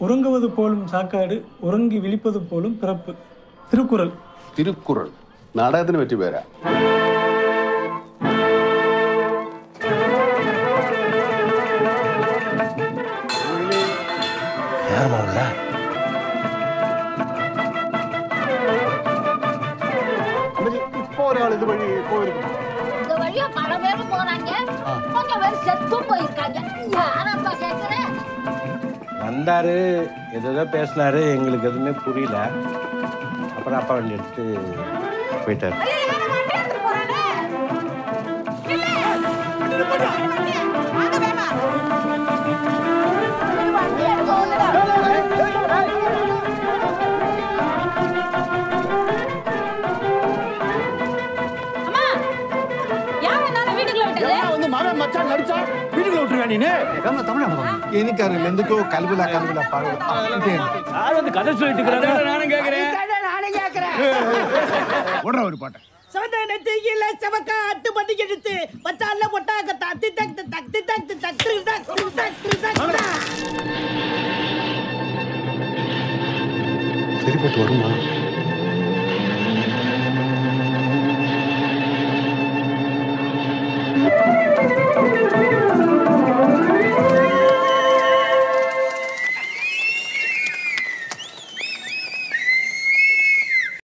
உறங்குவது போலும் சாக்காடு உறங்கி விழிப்பது போலும் பிறப்பு திருக்குறள் തിരുക്കുറൾ നാടകത്തിന് പറ്റിയ പേരാ இப்போ ஒரு ஆள் இது வழி போயிருக்கு இந்த வழியா பல பேரும் போறாங்க கொஞ்சம் பேர் செத்தும் போயிருக்காங்க யாரப்பா கேக்குறேன் வந்தாரு ஏதோ பேசினாரு எங்களுக்கு எதுவுமே புரியல அப்புறம் அப்பா வண்டி எடுத்து போயிட்டாரு வந்து மகன் மச்சான் நடிச்சா வீட்டுக்குள்ள விட்டுருக்கா நீனு എനിക്കറിയില്ല എന്തൊക്കെയോ കൽവില കൽവില ஓடுற ஒரு பாட்டை சவந்தான தீயில செவக்க அட்டு பத்தி எடுத்து பச்சால பொட்டாக்க தத்தி தக்து தக்தி தக்து தக்து தக்து தக்து தக்து சரிப்பட்டு வருமா